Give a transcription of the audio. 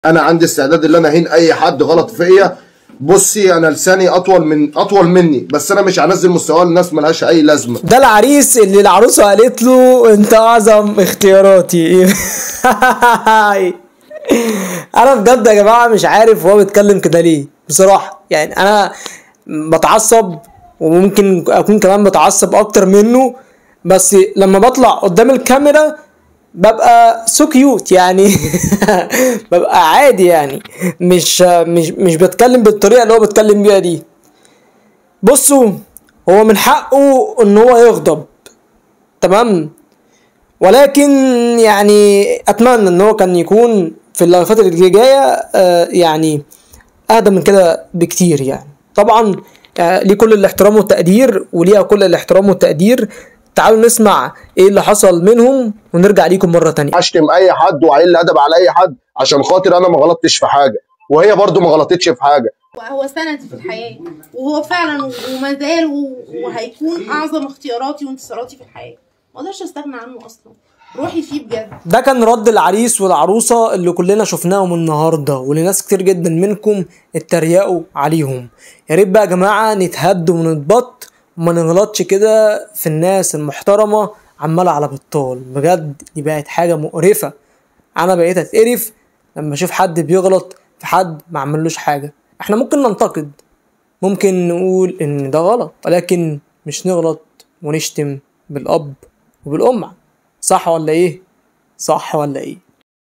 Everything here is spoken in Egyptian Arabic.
انا عندي استعداد ان انا اهين اي حد غلط فيا بصي انا لساني اطول من اطول مني بس انا مش هنزل مستوى الناس ملهاش اي لازمه ده العريس اللي العروسة قالت له انت اعظم اختياراتي انا بجد يا جماعة مش عارف هو بيتكلم كده ليه بصراحة يعني انا بتعصب وممكن اكون كمان بتعصب اكتر منه بس لما بطلع قدام الكاميرا ببقى سو كيوت يعني ببقى عادي يعني مش مش مش بتكلم بالطريقة اللي هو بيتكلم بيها دي بصوا هو من حقه ان هو يغضب تمام ولكن يعني اتمنى ان هو كان يكون في اللايفات اللي جايه آه، يعني اهدى من كده بكتير يعني طبعا آه، ليه كل الاحترام والتقدير وليها كل الاحترام والتقدير تعالوا نسمع ايه اللي حصل منهم ونرجع ليكم مره تانية اشتم اي حد واعيل ادب على اي حد عشان خاطر انا ما غلطتش في حاجه وهي برضو ما غلطتش في حاجه هو سندي في الحياة وهو فعلا وما زال و- وهيكون أعظم اختياراتي وانتصاراتي في الحياة ما اقدرش استغنى عنه أصلا روحي فيه بجد ده كان رد العريس والعروسة اللي كلنا شفناهم النهاردة واللي ناس كتير جدا منكم اتريقوا عليهم يا ريت بقى يا جماعة نتهد ونتبط وما نغلطش كده في الناس المحترمة عمالة على بطال بجد دي بقت حاجة مقرفة انا بقيت اتقرف لما اشوف حد بيغلط في حد ما عملوش حاجة احنا ممكن ننتقد ممكن نقول ان ده غلط ولكن مش نغلط ونشتم بالاب وبالام صح ولا ايه صح ولا ايه